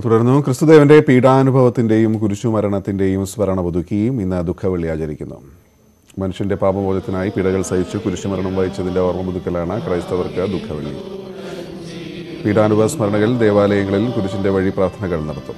തുടർന്നു ക്രിസ്തുദേവന്റെ പീഡാനുഭവത്തിന്റെയും കുരിശുമരണത്തിന്റെയും സ്മരണ പുതുക്കിയും ഇന്ന് ദുഃഖവെള്ളി ആചരിക്കുന്നു മനുഷ്യന്റെ പാപബോധത്തിനായി പീഡകൾ സഹിച്ച് കുരിശുമരണം വഹിച്ചതിന്റെ ഓർമ്മ പുതുക്കലാണ് ക്രൈസ്തവർക്ക് ദുഃഖവെള്ളി പീഡാനുഭവ സ്മരണകൾ ദേവാലയങ്ങളിൽ കുരിശിന്റെ വഴി പ്രാർത്ഥനകൾ നടത്തും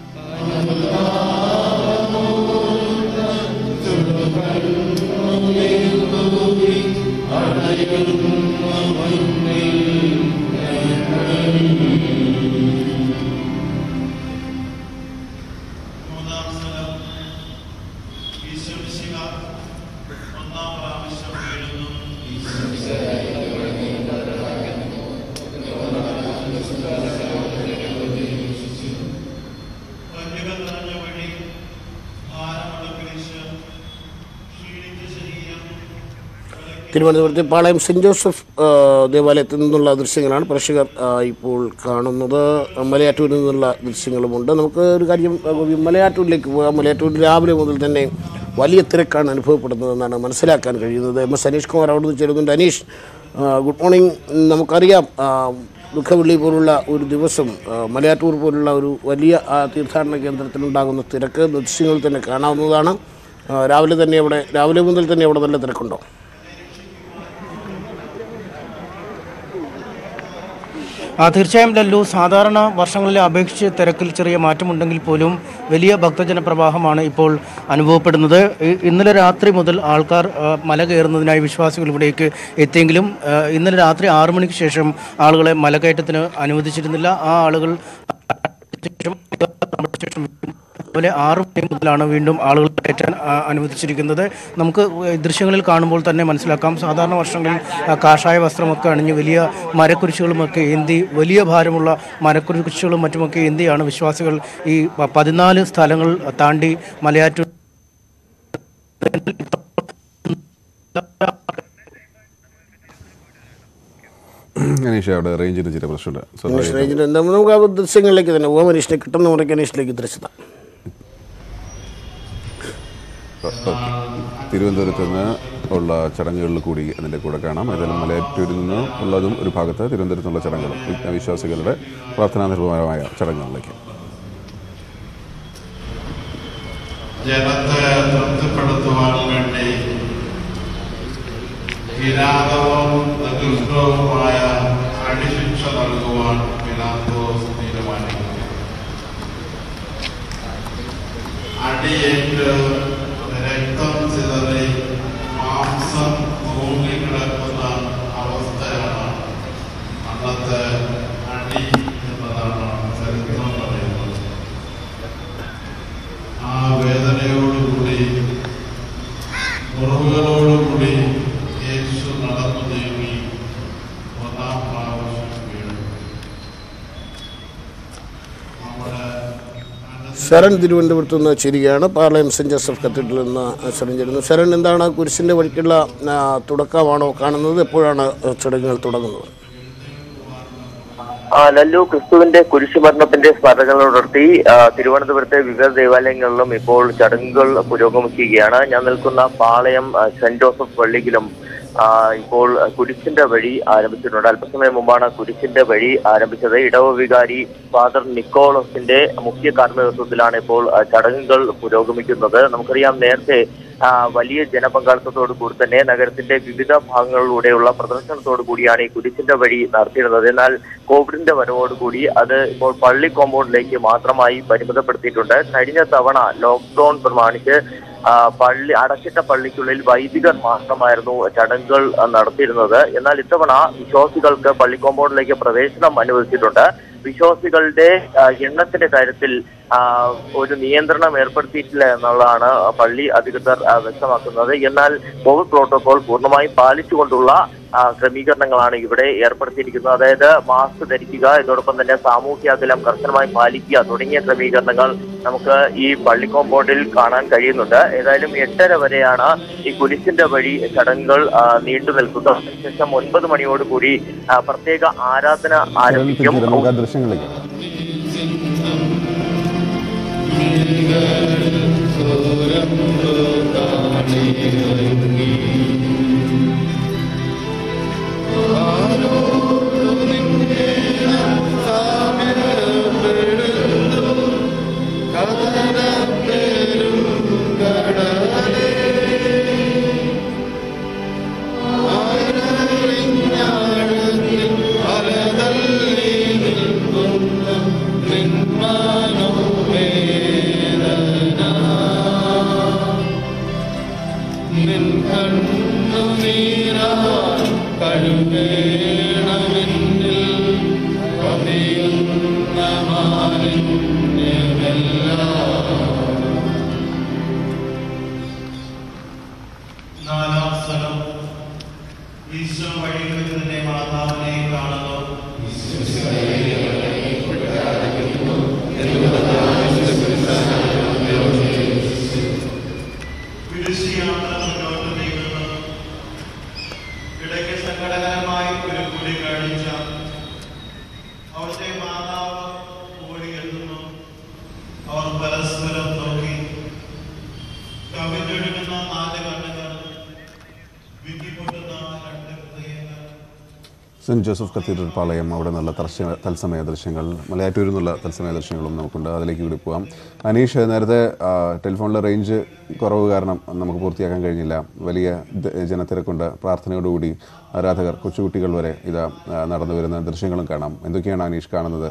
മൂന്നാം സ്ഥലം ഈശ്വമിശിക ഒന്നാം പ്രാവശ്യം വീഴുന്നു വന്യക നിറഞ്ഞ വഴി ഭാരമുള്ള കുരിശ് ക്ഷീണിച്ച ശരീരം തിരുവനന്തപുരത്തെ പാളയം സെൻറ് ജോസഫ് ആ, ദേവാലയത്തിൽ നിന്നുള്ള ദൃശ്യങ്ങളാണ് പ്രേക്ഷകർ ആ, ഇപ്പോൾ കാണുന്നത് മലയാറ്റൂരിൽ നിന്നുള്ള ദൃശ്യങ്ങളുമുണ്ട് നമുക്ക് ഒരു കാര്യം ആ, ഗോപി, മലയാറ്റൂരിലേക്ക് പോകാം മലയാറ്റൂർ രാവിലെ മുതൽ തന്നെ വലിയ തിരക്കാണ് അനുഭവപ്പെടുന്നതെന്നാണ് മനസ്സിലാക്കാൻ കഴിയുന്നത് എം എസ് അനീഷ് കുമാർ അവിടെ നിന്ന് ചേരുന്നുണ്ട് അനീഷ് ആ, ഗുഡ് മോർണിംഗ് നമുക്കറിയാം ആ, ദുഃഖവെള്ളി പോലുള്ള ഒരു ദിവസം ആ, മലയാറ്റൂർ പോലുള്ള ഒരു വലിയ ആ, തീർത്ഥാടന കേന്ദ്രത്തിലുണ്ടാകുന്ന തിരക്ക് ദൃശ്യങ്ങൾ തന്നെ കാണാവുന്നതാണ് ആ, രാവിലെ തന്നെ അവിടെ രാവിലെ മുതൽ തന്നെ അവിടെ നല്ല തിരക്കുണ്ടോ ആ, തീർച്ചയായും ലല്ലു സാധാരണ വർഷങ്ങളിലെ അപേക്ഷിച്ച് തിരക്കിൽ ചെറിയ മാറ്റമുണ്ടെങ്കിൽ പോലും വലിയ ഭക്തജന പ്രവാഹമാണ് ഇപ്പോൾ അനുഭവപ്പെടുന്നത് ഇ- ഇന്നലെ രാത്രി മുതൽ ആൾക്കാർ ആ, മല കയറുന്നതിനായി വിശ്വാസികൾ ഇവിടേക്ക് എത്തിയെങ്കിലും ആ, ഇന്നലെ രാത്രി ആറു മണിക്ക് ശേഷം ആളുകളെ മലകയറ്റത്തിന് അനുവദിച്ചിരുന്നില്ല ആ ആളുകൾ ശേഷം രാവിലെ ആറ് മണി മുതലാണ് വീണ്ടും ആളുകൾ കയറ്റാൻ ആ, അനുവദിച്ചിരിക്കുന്നത് നമുക്ക് ഈ ദൃശ്യങ്ങളിൽ കാണുമ്പോൾ തന്നെ മനസ്സിലാക്കാം സാധാരണ വർഷങ്ങളിൽ ആ, കാഷായ വസ്ത്രമൊക്കെ അണിഞ്ഞ് വലിയ മരക്കുരിശുകളുമൊക്കെ ഏന്തി വലിയ ഭാരമുള്ള മരക്കുരിശുകളും മറ്റുമൊക്കെ ഏന്തിയാണ് വിശ്വാസികൾ ഈ പ- പതിനാല് സ്ഥലങ്ങൾ താണ്ടി മലയാറ്റൂർ അനീഷ അവിടെ റേഞ്ചിന് ചില പ്രശ്നമുണ്ട് അനീഷ് സ്വാഭാവികം റേഞ്ചിൽ എന്താ നമുക്ക് ആ ദൃശ്യങ്ങളിലേക്ക് തന്നെ പോകാം അനീഷിനെ കിട്ടുന്ന മുറയ്ക്ക് അനീഷിലേക്ക് ദൃശ്യത ഓക്കെ തിരുവനന്തപുരത്ത് നിന്ന് ഉള്ള ചടങ്ങുകളിൽ കൂടി അതിൻ്റെ കൂടെ കാണാം ഏതായാലും മലയാറ്റൂരിൽ നിന്ന് ഉള്ളതും ഒരു ഭാഗത്ത് തിരുവനന്തപുരത്ത് നിന്നുള്ള ചടങ്ങുകളും വിശ്വ- വിശ്വാസികളുടെ പ്രാർത്ഥനാ നിർഭരമായ ചടങ്ങുകളിലേക്ക് ജനത്തെ തൃപ്തിപ്പെടുത്തുവാൻ വേണ്ടി കിരാതവും നികൃഷ്ടവുമായ അടിശിക്ഷ നൽകുവാൻ പിലാത്തോസ് തീരുമാനിക്കുന്നു അടിയേറ്റ് രക്തം ചിതറി മാംസം തൂങ്ങിക്കിടക്കുന്ന അവസ്ഥയാണ് അന്നത്തെ അടി എന്നതാണ് ചരിത്രം പറയുന്നത് ആ വേദനയോടുകൂടി മുറിവുകളോടുകൂടി യേശു നടന്നു നീങ്ങി ഒന്നാം പ്രാവശ്യം വീണു നമ്മുടെ ശരൺ തിരുവനന്തപുരത്ത് നിന്ന് ചേരുകയാണ് പാളയം സെൻറ് ജോസഫ് കത്തീഡ്രലിൽ നിന്ന് ശരൺ ചേരുന്നു ശരൺ എന്താണ് കുരിശിൻ്റെ വഴിക്കുള്ള ആ, തുടക്കമാണോ കാണുന്നത് എപ്പോഴാണ് ചടങ്ങുകൾ തുടങ്ങുന്നത് ആ, ലല്ലു ക്രിസ്തുവിന്റെ കുരിശുമരണത്തിന്റെ സ്മരണകളോടർത്തി ആ, തിരുവനന്തപുരത്തെ വിവിധ ദേവാലയങ്ങളിലും ഇപ്പോൾ ചടങ്ങുകൾ പുരോഗമിക്കുകയാണ് ഞാൻ നിൽക്കുന്ന പാളയം ആ, സെന്റ് ജോസഫ് പള്ളിയിലും ആ, ഇപ്പോൾ കുരിശിന്റെ വഴി ആരംഭിച്ചിട്ടുണ്ട് അല്പസമയം മുമ്പാണ് കുരിശിന്റെ വഴി ആരംഭിച്ചത് ഇടവ വികാരി ഫാദർ നിക്കോളസിന്റെ മുഖ്യ കാർമ്മികത്വത്തിലാണ് ഇപ്പോൾ ആ, ചടങ്ങുകൾ പുരോഗമിക്കുന്നത് നമുക്കറിയാം നേരത്തെ ആ, വലിയ ജനപങ്കാളിത്തത്തോടു കൂടി തന്നെ നഗരത്തിന്റെ വിവിധ ഭാഗങ്ങളിലൂടെയുള്ള പ്രദർശനത്തോടു കൂടിയാണ് ഈ കുരിശിന്റെ വഴി നടത്തിയിരുന്നത് എന്നാൽ കോവിഡിന്റെ വരവോടുകൂടി അത് ഇപ്പോൾ പള്ളി കോമ്പൗണ്ടിലേക്ക് മാത്രമായി പരിമിതപ്പെടുത്തിയിട്ടുണ്ട് കഴിഞ്ഞ തവണ ലോക്ക്ഡൌൺ പ്രമാണിച്ച് ആ, പള്ളി അടച്ചിട്ട പള്ളിക്കുള്ളിൽ വൈദികർ മാത്രമായിരുന്നു ചടങ്ങുകൾ ആ, നടത്തിയിരുന്നത് എന്നാൽ ഇത്തവണ വിശ്വാസികൾക്ക് പള്ളി കോമ്പൗണ്ടിലേക്ക് പ്രവേശനം അനുവദിച്ചിട്ടുണ്ട് വിശ്വാസികളുടെ ആ, എണ്ണത്തിന്റെ കാര്യത്തിൽ ആ, ഒരു നിയന്ത്രണം ഏർപ്പെടുത്തിയിട്ടില്ല എന്നുള്ളതാണ് പള്ളി അധികൃതർ ആ, വ്യക്തമാക്കുന്നത് എന്നാൽ കോവിഡ് പ്രോട്ടോകോൾ പൂർണ്ണമായും പാലിച്ചുകൊണ്ടുള്ള ആ, ക്രമീകരണങ്ങളാണ് ഇവിടെ ഏർപ്പെടുത്തിയിരിക്കുന്നത് അതായത് മാസ്ക് ധരിക്കുക ഇതോടൊപ്പം തന്നെ സാമൂഹ്യ അകലം കർശനമായി പാലിക്കുക തുടങ്ങിയ ക്രമീകരണങ്ങൾ നമുക്ക് ഈ പള്ളി കോമ്പൗണ്ടിൽ കാണാൻ കഴിയുന്നുണ്ട് ഏതായാലും എട്ടര വരെയാണ് ഈ കുരിശിന്റെ വഴി ചടങ്ങുകൾ ആ, നീണ്ടു നിൽക്കുന്നത് അതിനുശേഷം ഒൻപത് മണിയോടുകൂടി ആ, പ്രത്യേക ആരാധന ആരംഭിക്കും നമുക്ക് ആ ദൃശ്യങ്ങളിലേക്ക് ും മാതാവ് ഓടിയെത്തുന്നു അവർ പരസ്പരം നോക്കി കവിഞ്ഞൊഴുകുന്ന നാല് കണ്ണുകൾ വിങ്ങിപ്പൊട്ടുന്ന രണ്ട് ഹൃദയങ്ങൾ സെൻറ്റ് ജോസഫ് കത്തീഡ്രൽ പാളയം അവിടെ നിന്നുള്ള തർശ തത്സമയ ദൃശ്യങ്ങൾ മലയാറ്റൂരിൽ നിന്നുള്ള തത്സമയ ദൃശ്യങ്ങളും നമുക്കുണ്ട് അതിലേക്ക് കൂടി പോവാം അനീഷ് നേരത്തെ ആ, ടെലിഫോണിലെ റേഞ്ച് കുറവ് കാരണം നമുക്ക് പൂർത്തിയാക്കാൻ കഴിഞ്ഞില്ല വലിയ ദ- ജനത്തിരക്കുണ്ട് പ്രാർത്ഥനയോടുകൂടി ആരാധകർ കൊച്ചുകുട്ടികൾ വരെ ഇതാ ആ, നടന്നു വരുന്ന ദൃശ്യങ്ങളും കാണാം എന്തൊക്കെയാണ് അനീഷ് കാണുന്നത്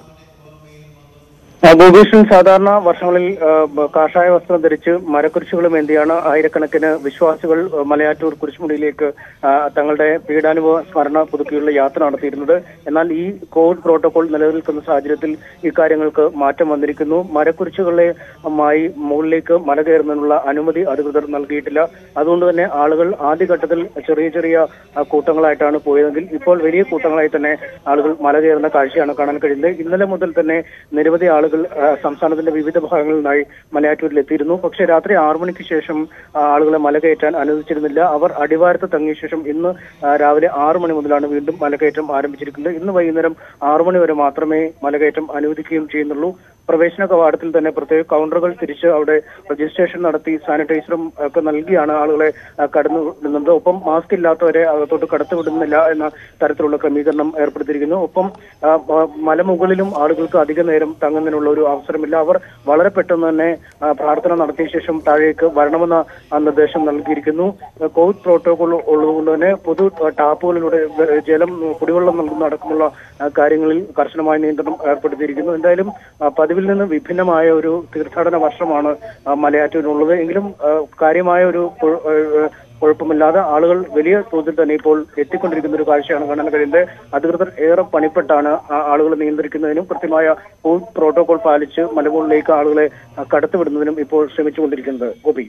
ആ, ഗോപീഷൻ സാധാരണ വർഷങ്ങളിൽ ആ, ബ- കാഷായ വസ്ത്രം ധരിച്ച് മരക്കുരിശുകളും എന്തിയാണ് ആയിരക്കണക്കിന് വിശ്വാസികൾ ആ, മലയാറ്റൂർ കുരിശുമുടിയിലേക്ക് ആ, തങ്ങളുടെ പീഡാനുഭവ സ്മരണ പുതുക്കിയുള്ള യാത്ര നടത്തിയിരുന്നത് എന്നാൽ ഈ കോവിഡ് പ്രോട്ടോകോൾ നിലനിൽക്കുന്ന സാഹചര്യത്തിൽ ഇക്കാര്യങ്ങൾക്ക് മാറ്റം വന്നിരിക്കുന്നു മരക്കുരിശുകളെ മായി മുകളിലേക്ക് മല കയറുന്നതിനുള്ള അനുമതി അധികൃതർ നൽകിയിട്ടില്ല അതുകൊണ്ട് തന്നെ ആളുകൾ ആദ്യഘട്ടത്തിൽ ചെറിയ ചെറിയ ആ, കൂട്ടങ്ങളായിട്ടാണ് പോയതെങ്കിൽ ഇപ്പോൾ വലിയ കൂട്ടങ്ങളായി തന്നെ ആളുകൾ മല കയറുന്ന കാഴ്ചയാണ് കാണാൻ കഴിയുന്നത് ഇന്നലെ മുതൽ തന്നെ നിരവധി ആളുകൾ ആ, സംസ്ഥാനത്തിന്റെ വിവിധ ഭാഗങ്ങളിൽ നിന്നായി മലയാറ്റൂരിൽ എത്തിയിരുന്നു പക്ഷേ രാത്രി ആറു മണിക്ക് ശേഷം ആ, ആളുകളെ മല കയറ്റാൻ അനുവദിച്ചിരുന്നില്ല അവർ അടിവാരത്ത് തങ്ങിയ ശേഷം ഇന്ന് ആ, രാവിലെ ആറു മണി മുതലാണ് വീണ്ടും മലകയറ്റം ആരംഭിച്ചിരിക്കുന്നത് ഇന്ന് വൈകുന്നേരം ആറു മണി വരെ മാത്രമേ മലകയറ്റം അനുവദിക്കുകയും ചെയ്യുന്നുള്ളൂ പ്രവേശന കവാടത്തിൽ തന്നെ പ്രത്യേക കൗണ്ടറുകൾ തിരിച്ച് അവിടെ രജിസ്ട്രേഷൻ നടത്തി സാനിറ്റൈസറും ഒക്കെ നൽകിയാണ് ആളുകളെ ആ, കടന്നു വിടുന്നത് ഒപ്പം മാസ്ക് ഇല്ലാത്തവരെ അകത്തോട്ട് കടത്തിവിടുന്നില്ല എന്ന തരത്തിലുള്ള ക്രമീകരണം ഏർപ്പെടുത്തിയിരിക്കുന്നു ഒപ്പം ആ, ആ, മലമുകളിലും ആളുകൾക്ക് അധിക നേരം തങ്ങുന്നതിനുള്ള ഒരു അവസരമില്ല അവർ വളരെ പെട്ടെന്ന് തന്നെ ആ, പ്രാർത്ഥന നടത്തിയ ശേഷം താഴേക്ക് വരണമെന്ന ആ, നിർദ്ദേശം നൽകിയിരിക്കുന്നു ആ, കോവിഡ് പ്രോട്ടോകോൾ ഉള്ളതുകൊണ്ട് തന്നെ പൊതു ആ, ടാപ്പുകളിലൂടെ വെ- ജലം കുടിവെള്ളം നൽകുന്ന അടക്കമുള്ള ആ, കാര്യങ്ങളിൽ കർശനമായ നിയന്ത്രണം ഏർപ്പെടുത്തിയിരിക്കുന്നു എന്തായാലും ആ, പതിവിൽ നിന്ന് വിഭിന്നമായ ഒരു തീർത്ഥാടന വർഷമാണ് ആ, മലയാറ്റൂരിനുള്ളത് എങ്കിലും ആ, കാര്യമായ ഒരു കുഴ- ഏഹ് കുഴപ്പമില്ലാതെ ആളുകൾ വലിയ തോതിൽ തന്നെ ഇപ്പോൾ എത്തിക്കൊണ്ടിരിക്കുന്ന ഒരു കാഴ്ചയാണ് കാണാൻ കഴിയുന്നത് അധികൃതർ ഏറെ പണിപ്പെട്ടാണ് ആ ആളുകളെ നിയന്ത്രിക്കുന്നതിനും കൃത്യമായ കോവിഡ് പ്രോട്ടോകോൾ പാലിച്ച് മലമുകളിലേക്ക് ആളുകളെ ആ, കടത്തിവിടുന്നതിനും ഇപ്പോൾ ശ്രമിച്ചുകൊണ്ടിരിക്കുന്നത് ഗോപി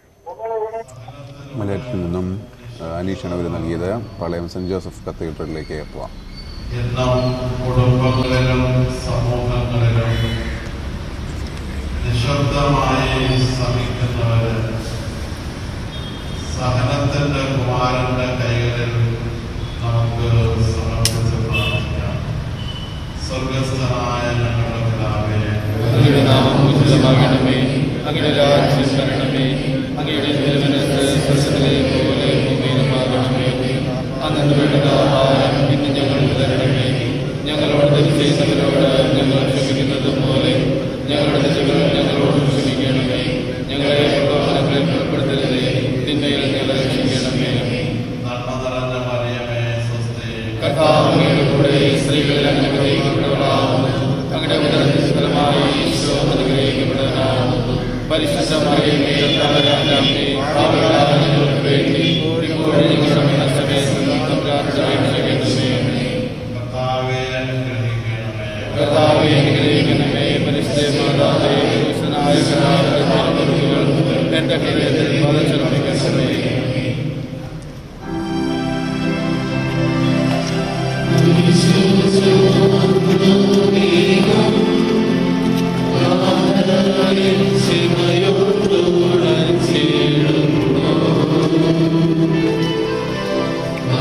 മലയാറ്റൂരിൽ നിന്നും ആ, അനീഷാണ് അവർ നൽകിയത് പാളയം സെൻറ്റ് ജോസഫ് കത്തീഡ്രലിലേക്ക് പോവാം എന്നും കുടുംബങ്ങളിലും സമൂഹങ്ങളിലും നിശബ്ദമായി ശ്രമിക്കുന്നവര് സഹനത്തിന്റെ കുമാരന്റെ കൈകളിൽ നമുക്ക് സമർപ്പിച്ച് പ്രാർത്ഥിക്കാം സ്വർഗസ്ഥനായ ഞങ്ങളുടെ പിതാവേ അങ്ങയുടെ നാമം ഉചിതമാകണമേ അങ്ങയുടെ രാജ്യം വരണമേ അങ്ങയുടെ തിരുമനസ് സ്വർഗത്തിലെ പോലെ ഭൂമിയിലുമാകണമേ അന്നു വേണ്ട ആഹാരം ഇന്ന് ഞങ്ങൾക്ക് തരണമേ ഞങ്ങളോട് തെറ്റ് ചെയ്യുന്നവരോട് ഞങ്ങൾ ക്ഷമിക്കുന്നത് പോലെ ഞങ്ങളുടെ തെറ്റുകൾ ഞങ്ങളോട് ക്ഷമിക്കണമേ ഞങ്ങളെ പ്രലോഭനങ്ങളിൽ ഉൾപ്പെടുത്തരുതേ തിന്മയിൽ ഞങ്ങളെ രക്ഷിക്കണമേ നന്മ നിറഞ്ഞ മറിയമേ സ്വസ്തി കർത്താവ് അങ്ങയുടെ കൂടെ സ്ത്രീകളിൽ അനുഗ്രഹിക്കപ്പെട്ടവളാകുന്നു അങ്ങയുടെ ഉദരത്തിൽ ഫലമായി ഈശോ അനുഗ്രഹിക്കപ്പെട്ടവനാകുന്നു പരിശുദ്ധമായ ഞങ്ങൾക്ക് വേണ്ടി ഇപ്പോഴും ഞങ്ങളുടെ മരണസമയത്ത് പ്രാർത്ഥിക്കണമേ കർത്താവേ അനുഗ്രഹിക്കണമേ കർത്താവെ അനുഗ്രഹിക്കണമേ പരിശുദ്ധ മാതാവേ പുരുഷനായ കർത്താവിന്റെ എന്റെ ഹൃദയത്തിൽ പദച്ചർപ്പിക്കണമേ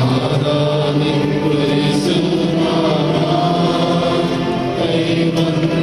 ും